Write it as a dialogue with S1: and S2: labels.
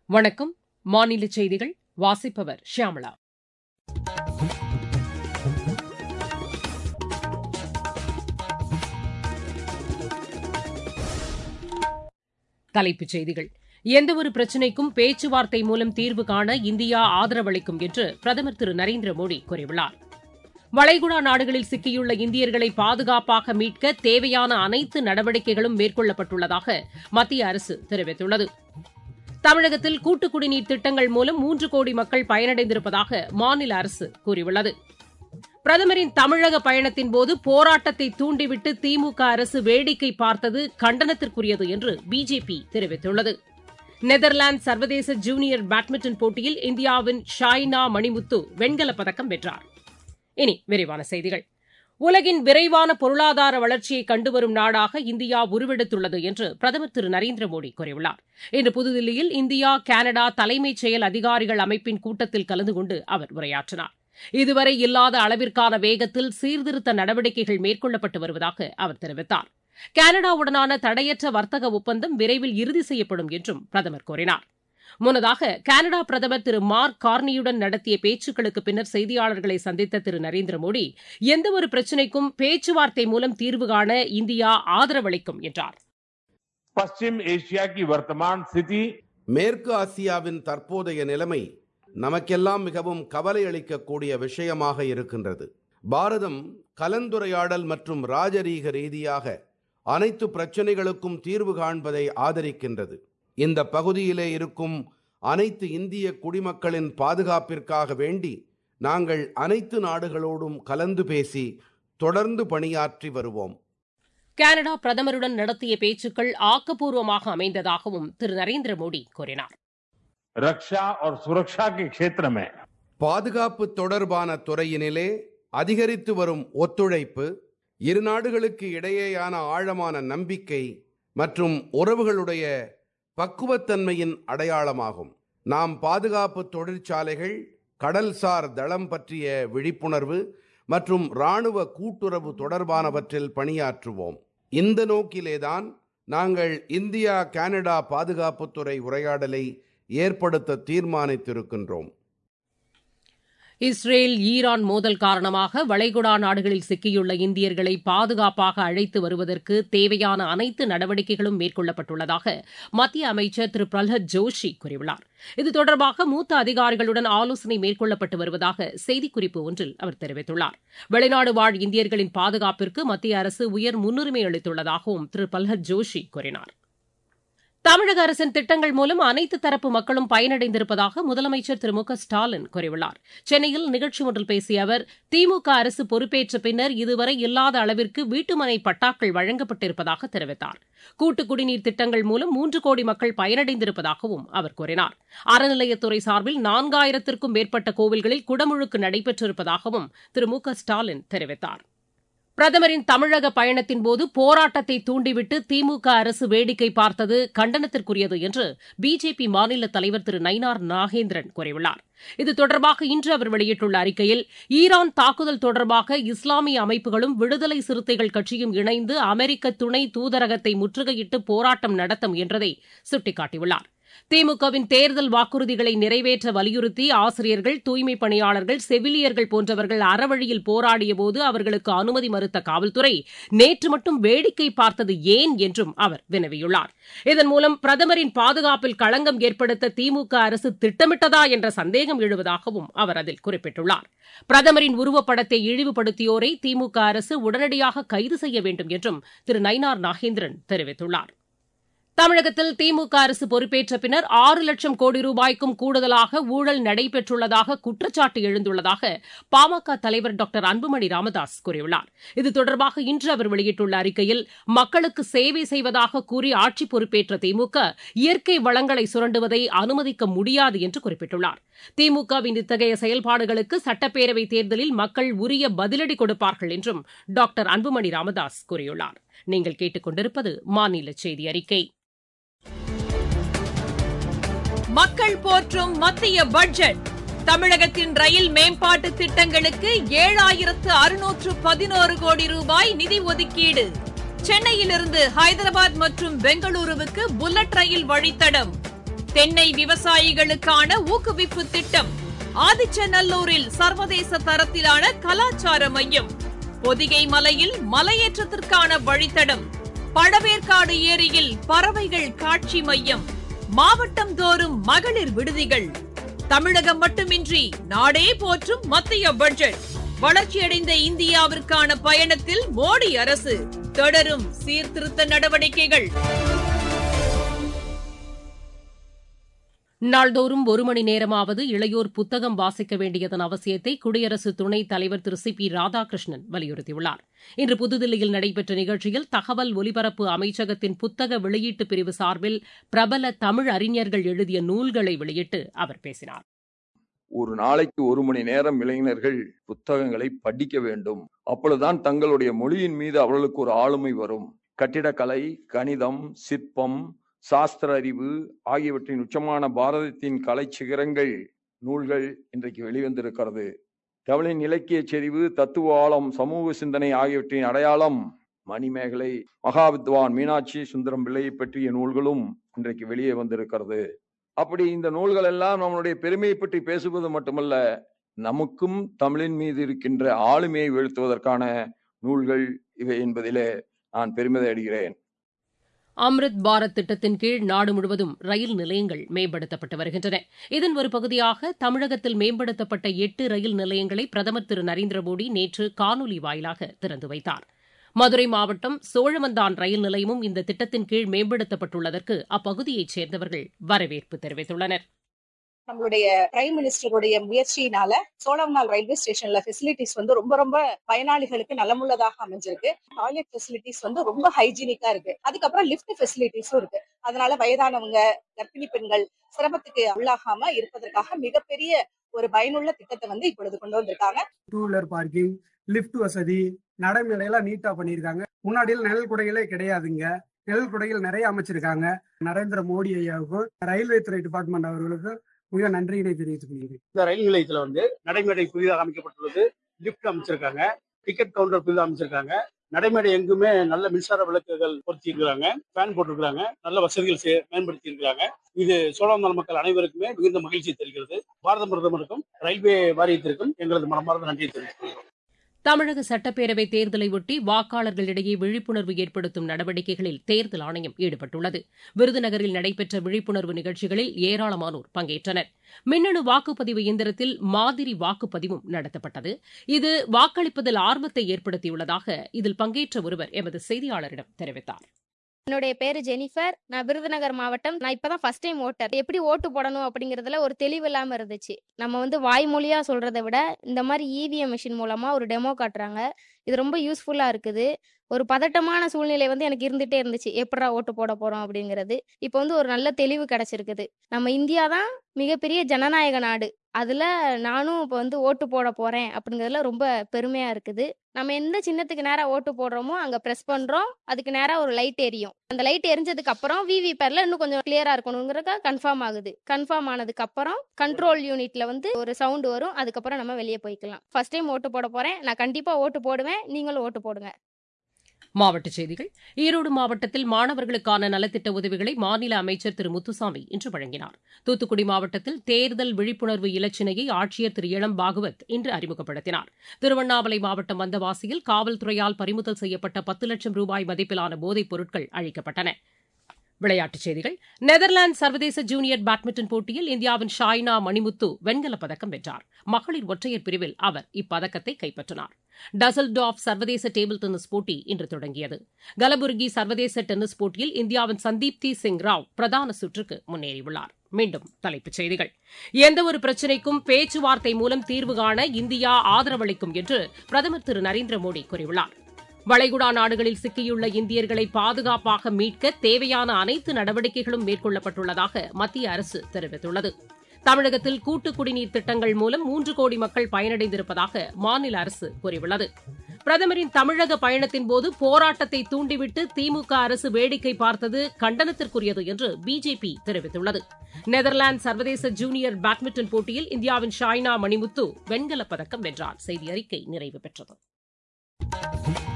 S1: வணக்கம் மாநில செய்திகள் வாசிப்பவர் ஷியாமளா தலைப்புச் செய்திகள் எந்தவொரு பிரச்சினைக்கும் பேச்சுவார்த்தை மூலம் தீர்வு காண இந்தியா ஆதரவளிக்கும் என்று பிரதமர் திரு நரேந்திர மோடி கூறியுள்ளார் வளைகுடா நாடுகளில் சிக்கியுள்ள இந்தியர்களை பாதுகாப்பாக மீட்க தேவையான அனைத்து நடவடிக்கைகளும் மேற்கொள்ளப்பட்டுள்ளதாக மத்திய அரசு தெரிவித்துள்ளது தமிழகத்தில் கூட்டு குடிநீர் திட்டங்கள் மூலம் மூன்று கோடி மக்கள் பயனடைந்திருப்பதாக மாநில அரசு கூறியுள்ளது பிரதமரின் தமிழக பயணத்தின்போது போராட்டத்தை தூண்டிவிட்டு திமுக அரசு வேடிக்கை பார்த்தது கண்டனத்திற்குரியது என்று பிஜேபி தெரிவித்துள்ளது நெதர்லாந்து சர்வதேச ஜூனியர் பேட்மிண்டன் போட்டியில் இந்தியாவின் ஷாய்னா மணிமுத்து வெண்கலப் பதக்கம் வென்றார் இனி விரிவான செய்திகள் உலகின் விரைவான பொருளாதார வளர்ச்சியை கண்டுவரும் நாடாக இந்தியா உருவெடுத்துள்ளது என்று பிரதமர் திரு நரேந்திர மோடி கூறியுள்ளார் இன்று புதுதில்லியில் இந்தியா கனடா தலைமைச் செயல் அதிகாரிகள் அமைப்பின் கூட்டத்தில் கலந்து கொண்டு அவர் உரையாற்றினார் இதுவரை இல்லாத அளவிற்கான வேகத்தில் சீர்திருத்த நடவடிக்கைகள் மேற்கொள்ளப்பட்டு வருவதாக அவர் தெரிவித்தார் கனடாவுடனான தடையற்ற வர்த்தக ஒப்பந்தம் விரைவில் இறுதி செய்யப்படும் என்றும் பிரதமர் கூறினார் முன்னதாக கனடா பிரதமர் திரு மார்க் கார்னியுடன் நடத்திய பேச்சுக்களுக்கு பின்னர் செய்தியாளர்களை சந்தித்த திரு நரேந்திர மோடி எந்தவொரு பிரச்சினைக்கும் பேச்சுவார்த்தை மூலம் தீர்வு காண இந்தியா ஆதரவளிக்கும் என்றார்
S2: पश्चिम एशिया की वर्तमान स्थिति
S3: மேற்கு ஆசியாவின் தற்போதைய நிலைமை நமக்கெல்லாம் மிகவும் கவலை அளிக்கக்கூடிய விஷயமாக இருக்கின்றது பாரதம் கலந்துரையாடல் மற்றும் ராஜரீக ரீதியாக அனைத்து பிரச்சனைகளுக்கும் தீர்வு காண்பதை ஆதரிக்கின்றது இந்த பகுதியிலே இருக்கும் அனைத்து இந்திய குடிமக்களின் பாதுகாப்பிற்காக வேண்டி நாங்கள் அனைத்து நாடுகளோடும் கலந்து பேசி தொடர்ந்து பணியாற்றி வருவோம்
S1: கனடா பிரதமருடன் நடத்திய பேச்சுக்கள் ஆக்கப்பூர்வமாக அமைந்ததாகவும் திரு நரேந்திர மோடி கூறினார்
S2: रक्षा और सुरक्षा के क्षेत्र में
S3: பாதுகாப்பு தொடர்பான துறையினிலே அதிகரித்து வரும் ஒத்துழைப்பு இரு நாடுகளுக்கு இடையேயான ஆழமான நம்பிக்கை மற்றும் உறவுகளுடைய பக்குவத்தன்மையின் அடையாளமாகும் நாம் பாதுகாப்பு தொழிற்சாலைகள் கடல்சார் தளம் பற்றிய விழிப்புணர்வு மற்றும் இராணுவ கூட்டுறவு தொடர்பானவற்றில் பணியாற்றுவோம் இந்த நோக்கிலேதான் நாங்கள் இந்தியா கனடா பாதுகாப்புத்துறை உரையாடலை ஏற்படுத்த தீர்மானித்திருக்கின்றோம்
S1: இஸ்ரேல் ஈரான் மோதல் காரணமாக வளைகுடா நாடுகளில் சிக்கியுள்ள இந்தியர்களை பாதுகாப்பாக அழைத்து வருவதற்கு தேவையான அனைத்து நடவடிக்கைகளும் மேற்கொள்ளப்பட்டுள்ளதாக மத்திய அமைச்சர் திரு பிரல்ஹத் ஜோஷி கூறியுள்ளார் இது தொடர்பாக மூத்த அதிகாரிகளுடன் ஆலோசனை மேற்கொள்ளப்பட்டு வருவதாக செய்திக்குறிப்பு ஒன்றில் அவர் தெரிவித்துள்ளார் வெளிநாடு வாழ் இந்தியர்களின் பாதுகாப்பிற்கு மத்திய அரசு உயர் முன்னுரிமை அளித்துள்ளதாகவும் திரு பிரல்ஹத் ஜோஷி கூறினார் தமிழக அரசின் திட்டங்கள் மூலம் அனைத்து தரப்பு மக்களும் பயனடைந்திருப்பதாக முதலமைச்சர் திரு மு க ஸ்டாலின் கூறியுள்ளார் சென்னையில் நிகழ்ச்சி ஒன்றில் பேசிய அவர் திமுக அரசு பொறுப்பேற்ற பின்னர் இதுவரை இல்லாத அளவிற்கு வீட்டுமனை பட்டாக்கள் வழங்கப்பட்டிருப்பதாக தெரிவித்தார் கூட்டு குடிநீர் திட்டங்கள் மூலம் மூன்று கோடி மக்கள் பயனடைந்திருப்பதாகவும் அவர் கூறினார் அறநிலையத்துறை சார்பில் நான்காயிரத்திற்கும் மேற்பட்ட கோவில்களில் குடமுழுக்கு நடைபெற்றிருப்பதாகவும் திரு மு க ஸ்டாலின் தெரிவித்தார் பிரதமரின் தமிழக பயணத்தின்போது போராட்டத்தை தூண்டிவிட்டு திமுக அரசு வேடிக்கை பார்த்தது கண்டனத்திற்குரியது என்று பிஜேபி மாநில தலைவர் திரு நயினார் நாகேந்திரன் கூறியுள்ளார் இது தொடர்பாக இன்று அவர் வெளியிட்டுள்ள அறிக்கையில் ஈரான் தாக்குதல் தொடர்பாக இஸ்லாமிய அமைப்புகளும் விடுதலை சிறுத்தைகள் கட்சியும் இணைந்து அமெரிக்க துணை தூதரகத்தை முற்றுகையிட்டு போராட்டம் நடத்தும் என்றதை சுட்டிக்காட்டியுள்ளார் திமுகவின் தேர்தல் வாக்குறுதிகளை நிறைவேற்ற வலியுறுத்தி ஆசிரியர்கள் தூய்மைப் பணியாளர்கள் செவிலியர்கள் போன்றவர்கள் அறவழியில் போராடியபோது அவர்களுக்கு அனுமதி மறுத்த காவல்துறை நேற்று மட்டும் வேடிக்கை பார்த்தது ஏன் என்றும் அவர் வினவியுள்ளார் இதன் மூலம் பிரதமரின் பாதுகாப்பில் களங்கம் ஏற்படுத்த திமுக அரசு திட்டமிட்டதா என்ற சந்தேகம் எழுவதாகவும் அவர் அதில் குறிப்பிட்டுள்ளார் பிரதமரின் உருவப்படத்தை இழிவுபடுத்தியோரை திமுக அரசு உடனடியாக கைது செய்ய வேண்டும் என்றும் திரு நயினார் நாகேந்திரன் தெரிவித்துள்ளார் தமிழகத்தில் திமுக அரசு பொறுப்பேற்ற பின்னர் ஆறு லட்சம் கோடி ரூபாய்க்கும் கூடுதலாக ஊழல் நடைபெற்றுள்ளதாக குற்றச்சாட்டு எழுந்துள்ளதாக பாமக தலைவர் டாக்டர் அன்புமணி ராமதாஸ் கூறியுள்ளார் இது தொடர்பாக இன்று அவர் வெளியிட்டுள்ள அறிக்கையில் மக்களுக்கு சேவை செய்வதாக கூறி ஆட்சி பொறுப்பேற்ற திமுக இயற்கை வளங்களை சுரண்டுவதை அனுமதிக்க முடியாது என்று குறிப்பிட்டுள்ளார் திமுகவின் இத்தகைய செயல்பாடுகளுக்கு சட்டப்பேரவைத் தேர்தலில் மக்கள் உரிய பதிலடி கொடுப்பார்கள் என்றும் டாக்டர் அன்புமணி ராமதாஸ் கூறியுள்ளார் நீங்கள் கேட்டுக் கொண்டிருப்பது மாநில செய்தி அறிக்கை
S4: மக்கள் போற்றும் மத்திய பட்ஜெட் தமிழகத்தின் ரயில் மேம்பாட்டு திட்டங்களுக்கு ஏழாயிரத்து அறுநூற்று பதினோரு கோடி ரூபாய் நிதி ஒதுக்கீடு சென்னையிலிருந்து ஹைதராபாத் மற்றும் பெங்களூருவுக்கு புல்லட் ரயில் வழித்தடம் தென்னை விவசாயிகளுக்கான ஊக்குவிப்பு திட்டம் ஆதிச்சநல்லூரில் சர்வதேச தரத்திலான கலாச்சார மையம் பொதிகை மலையில் மலையேற்றத்திற்கான வழித்தடம் பழவேற்காடு ஏரியில் பறவைகள் காட்சி மையம் மாவட்டம் தோறும் மகளிர் விடுதிகள் தமிழகம் மட்டுமின்றி நாடே போற்றும் மத்திய பட்ஜெட் வளர்ச்சியடைந்த இந்தியாவிற்கான பயணத்தில் மோடி அரசு தொடரும் சீர்திருத்த நடவடிக்கைகள்
S1: நாள்தோறும் ஒரு மணி நேரமாவது இளையோர் புத்தகம் வாசிக்க வேண்டியதன் அவசியத்தை குடியரசு துணைத் தலைவர் திரு சி பி ராதாகிருஷ்ணன் வலியுறுத்தியுள்ளார் இன்று புதுதில்லியில் நடைபெற்ற நிகழ்ச்சியில் தகவல் ஒலிபரப்பு அமைச்சகத்தின் புத்தக வெளியீட்டு பிரிவு சார்பில் பிரபல தமிழ் அறிஞர்கள் எழுதிய நூல்களை வெளியிட்டு அவர் பேசினார்
S5: ஒரு நாளைக்கு ஒரு மணி நேரம் இளைஞர்கள் புத்தகங்களை படிக்க வேண்டும் அப்பொழுதுதான் தங்களுடைய மொழியின் மீது அவர்களுக்கு ஒரு ஆளுமை வரும் கட்டிடக்கலை கணிதம் சிற்பம் சாஸ்திர அறிவு ஆகியவற்றின் உச்சமான பாரதத்தின் கலை சிகரங்கள் நூல்கள் இன்றைக்கு வெளிவந்திருக்கிறது தமிழின் இலக்கிய செறிவு தத்துவ ஆழம் சமூக சிந்தனை ஆகியவற்றின் அடையாளம் மணிமேகலை மகாவித்வான் மீனாட்சி சுந்தரம் பிள்ளையை பற்றிய நூல்களும் இன்றைக்கு வெளியே வந்திருக்கிறது அப்படி இந்த நூல்கள் எல்லாம் நம்மளுடைய பெருமையை பற்றி பேசுவது மட்டுமல்ல நமக்கும் தமிழின் மீது இருக்கின்ற ஆளுமையை வீழ்த்துவதற்கான நூல்கள் இவை என்பதிலே நான் பெருமிதை அடைகிறேன்
S1: அம்ரித் பாரத் திட்டத்தின் கீழ் நாடு முழுவதும் ரயில் நிலையங்கள் மேம்படுத்தப்பட்டு வருகின்றன இதன் ஒரு பகுதியாக தமிழகத்தில் மேம்படுத்தப்பட்ட எட்டு ரயில் நிலையங்களை பிரதமர் திரு நரேந்திர மோடி நேற்று காணொலி வாயிலாக திறந்து வைத்தார் மதுரை மாவட்டம் சோழவந்தான் ரயில் நிலையமும் இந்த திட்டத்தின் கீழ் மேம்படுத்தப்பட்டுள்ளதற்கு அப்பகுதியைச் சேர்ந்தவர்கள் வரவேற்பு தெரிவித்துள்ளனர்
S6: நம்மளுடைய பிரைம் மினிஸ்டருடைய முயற்சியினால சோழவநாள் ரயில்வே ஸ்டேஷன்ல ஃபெசிலிட்டிஸ் வந்து ரொம்ப ரொம்ப பயனாளிகளுக்கு நலமுள்ளதாக அமைஞ்சிருக்கு டாய்லெட் ஃபெசிலிட்டிஸ் வந்து ரொம்ப ஹைஜீனிக்கா இருக்கு அதுக்கப்புறம் லிஃப்ட் ஃபெசிலிட்டிஸும் இருக்கு அதனால வயதானவங்க கர்ப்பிணி பெண்கள் சிரமத்துக்கு உள்ளாகாம இருப்பதற்காக மிகப்பெரிய ஒரு பயனுள்ள திட்டத்தை வந்து இப்பொழுது கொண்டு வந்திருக்காங்க
S7: டூ வீலர் பார்க்கிங் லிஃப்ட் வசதி நடைமுறையெல்லாம் நீட்டா பண்ணியிருக்காங்க முன்னாடியில் நிழல் குடைகளே கிடையாதுங்க நிழல் குடைகள் நிறைய அமைச்சிருக்காங்க நரேந்திர மோடி ஐயாவுக்கும் ரயில்வே துறை டிபார்ட்மெண்ட் அவர்களுக்கும் மிக நன்றியினை தெரிவித்துக் கொள்கிறேன்
S8: இந்த ரயில் நிலையத்துல வந்து நடைமேடை புதிதாக அமைக்கப்பட்டுள்ளது லிப்ட் அமைச்சிருக்காங்க டிக்கெட் கவுண்டர் புதிதாக அமைச்சிருக்காங்க நடைமேடை எங்குமே நல்ல மின்சார விளக்குகள் பொருத்தி இருக்கிறாங்க ஃபேன் போட்டிருக்கிறாங்க நல்ல வசதிகள் செ- மேம்படுத்தி இருக்கிறாங்க இது சோழவந்தாள் மக்கள் அனைவருக்குமே மிகுந்த மகிழ்ச்சி தெரிகிறது பாரத பிரதமருக்கும் ரயில்வே வாரியத்திற்கும் எங்களது மனமார்ந்த நன்றியை தெரிவித்துக்
S1: தமிழக சட்டப்பேரவை தேர்தலையொட்டி வாக்காளர்களிடையே விழிப்புணர்வு ஏற்படுத்தும் நடவடிக்கைகளில் தேர்தல் ஆணையம் ஈடுபட்டுள்ளது விருதுநகரில் நடைபெற்ற விழிப்புணர்வு நிகழ்ச்சிகளில் ஏராளமானோர் பங்கேற்றனர் மின்னணு வாக்குப்பதிவு இயந்திரத்தில் மாதிரி வாக்குப்பதிவும் நடத்தப்பட்டது இது வாக்களிப்பதில் ஆர்வத்தை ஏற்படுத்தியுள்ளதாக இதில் பங்கேற்ற ஒருவர் எமது செய்தியாளரிடம் தெரிவித்தார்
S9: என்னுடைய பேரு ஜெனிஃபர் நான் விருதுநகர் மாவட்டம் நான் இப்பதான் ஃபர்ஸ்ட் டைம் ஓட்டர் எப்படி ஓட்டு போடணும் அப்படிங்கறதுல ஒரு தெளிவு இல்லாம இருந்துச்சு நம்ம வந்து வாய்மொழியா சொல்றதை விட இந்த மாதிரி இவிஎம் மிஷின் மூலமா ஒரு டெமோ காட்டுறாங்க இது ரொம்ப யூஸ்ஃபுல்லா இருக்குது ஒரு பதட்டமான சூழ்நிலை வந்து எனக்கு இருந்துட்டே இருந்துச்சு எப்படா ஓட்டு போட போறோம் அப்படிங்கிறது இப்போ வந்து ஒரு நல்ல தெளிவு கிடைச்சிருக்குது நம்ம இந்தியா தான் மிகப்பெரிய ஜனநாயக நாடு அதுல நானும் இப்போ வந்து ஓட்டு போட போறேன் அப்படிங்கிறதுல ரொம்ப பெருமையா இருக்குது நம்ம எந்த சின்னத்துக்கு நேரா ஓட்டு போடுறோமோ அங்க பிரஸ் பண்றோம் அதுக்கு நேரா ஒரு லைட் எரியும் அந்த லைட் எரிஞ்சதுக்கு அப்புறம் விவி பேர்ல இன்னும் கொஞ்சம் கிளியரா இருக்கணுங்கிறத கன்ஃபார்ம் ஆகுது கன்ஃபார்ம் ஆனதுக்கு அப்புறம் கண்ட்ரோல் யூனிட்ல வந்து ஒரு சவுண்ட் வரும் அதுக்கப்புறம் நம்ம வெளியே போய்க்கலாம் ஃபர்ஸ்ட் டைம் ஓட்டு போட போறேன் நான் கண்டிப்பா ஓட்டு போடுவேன் நீங்களும் ஓட்டு போடுங்க
S1: மாவட்டச் செய்திகள் ஈரோடு மாவட்டத்தில் மாணவர்களுக்கான நலத்திட்ட உதவிகளை மாநில அமைச்சர் திரு முத்துசாமி இன்று வழங்கினார் தூத்துக்குடி மாவட்டத்தில் தேர்தல் விழிப்புணர்வு இலச்சினையை ஆட்சியர் திரு இளம் பாகவத் இன்று அறிமுகப்படுத்தினார் திருவண்ணாமலை மாவட்டம் வந்தவாசியில் காவல்துறையால் பறிமுதல் செய்யப்பட்ட பத்து லட்சம் ரூபாய் மதிப்பிலான போதைப் பொருட்கள் அழிக்கப்பட்டன விளையாட்டுச் செய்திகள் நெதர்லாந்து சர்வதேச ஜூனியர் பேட்மிண்டன் போட்டியில் இந்தியாவின் ஷாய்னா மணிமுத்து வெண்கலப் பதக்கம் வென்றார் மகளிர் ஒற்றையர் பிரிவில் அவர் இப்பதக்கத்தை கைப்பற்றினார் டசல்டாஃப் சர்வதேச டேபிள் டென்னிஸ் போட்டி இன்று தொடங்கியது கலபுர்கி சர்வதேச டென்னிஸ் போட்டியில் இந்தியாவின் சந்தீப்தி சிங் ராவ் பிரதான சுற்றுக்கு முன்னேறியுள்ளார் மீண்டும் தலைப்புச் செய்திகள் எந்தவொரு பிரச்சினைக்கும் பேச்சுவார்த்தை மூலம் தீர்வு காண இந்தியா ஆதரவளிக்கும் என்று பிரதமர் திரு நரேந்திர மோடி கூறியுள்ளார் வளைகுடா நாடுகளில் சிக்கியுள்ள இந்தியர்களை பாதுகாப்பாக மீட்க தேவையான அனைத்து நடவடிக்கைகளும் மேற்கொள்ளப்பட்டுள்ளதாக மத்திய அரசு தெரிவித்துள்ளது தமிழகத்தில் கூட்டு குடிநீர் திட்டங்கள் மூலம் மூன்று கோடி மக்கள் பயனடைந்திருப்பதாக மாநில அரசு கூறியுள்ளது பிரதமரின் தமிழக பயணத்தின் போது போராட்டத்தை தூண்டிவிட்டு திமுக அரசு வேடிக்கை பார்த்தது கண்டனத்திற்குரியது என்று பிஜேபி தெரிவித்துள்ளது நெதர்லாந்து சர்வதேச ஜூனியர் பேட்மிண்டன் போட்டியில் இந்தியாவின் ஷாய்னா மணிமுத்து வெண்கலப் பதக்கம் வென்றார் செய்தி அறிக்கை நிறைவு பெற்றது